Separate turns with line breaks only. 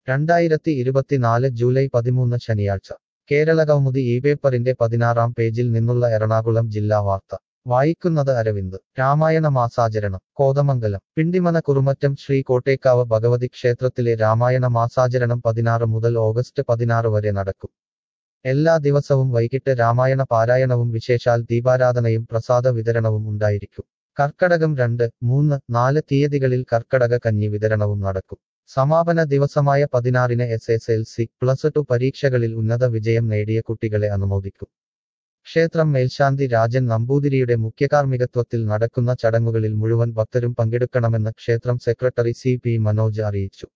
രണ്ടായിരത്തി ഇരുപത്തിനാല് ജൂലൈ പതിമൂന്ന് ശനിയാഴ്ച കേരള കൗമുദി ഈ പേപ്പറിന്റെ പതിനാറാം പേജിൽ നിന്നുള്ള എറണാകുളം ജില്ലാ വാർത്ത വായിക്കുന്നത് അരവിന്ദ് രാമായണ മാസാചരണം കോതമംഗലം പിണ്ടിമന കുറുമറ്റം ശ്രീ കോട്ടേക്കാവ് ഭഗവതി ക്ഷേത്രത്തിലെ രാമായണ മാസാചരണം പതിനാറ് മുതൽ ഓഗസ്റ്റ് പതിനാറ് വരെ നടക്കും എല്ലാ ദിവസവും വൈകിട്ട് രാമായണ പാരായണവും വിശേഷാൽ ദീപാരാധനയും പ്രസാദ വിതരണവും ഉണ്ടായിരിക്കും കർക്കടകം രണ്ട് മൂന്ന് നാല് തീയതികളിൽ കർക്കടക കഞ്ഞി വിതരണവും നടക്കും സമാപന ദിവസമായ പതിനാറിന് S S L C plus two പരീക്ഷകളിൽ ഉന്നത വിജയം നേടിയ കുട്ടികളെ അനുമോദിക്കും ക്ഷേത്രം മേൽശാന്തി രാജൻ നമ്പൂതിരിയുടെ മുഖ്യകാർമ്മികത്വത്തിൽ നടക്കുന്ന ചടങ്ങുകളിൽ മുഴുവൻ ഭക്തരും പങ്കെടുക്കണമെന്ന് ക്ഷേത്രം സെക്രട്ടറി സി പി മനോജ് അറിയിച്ചു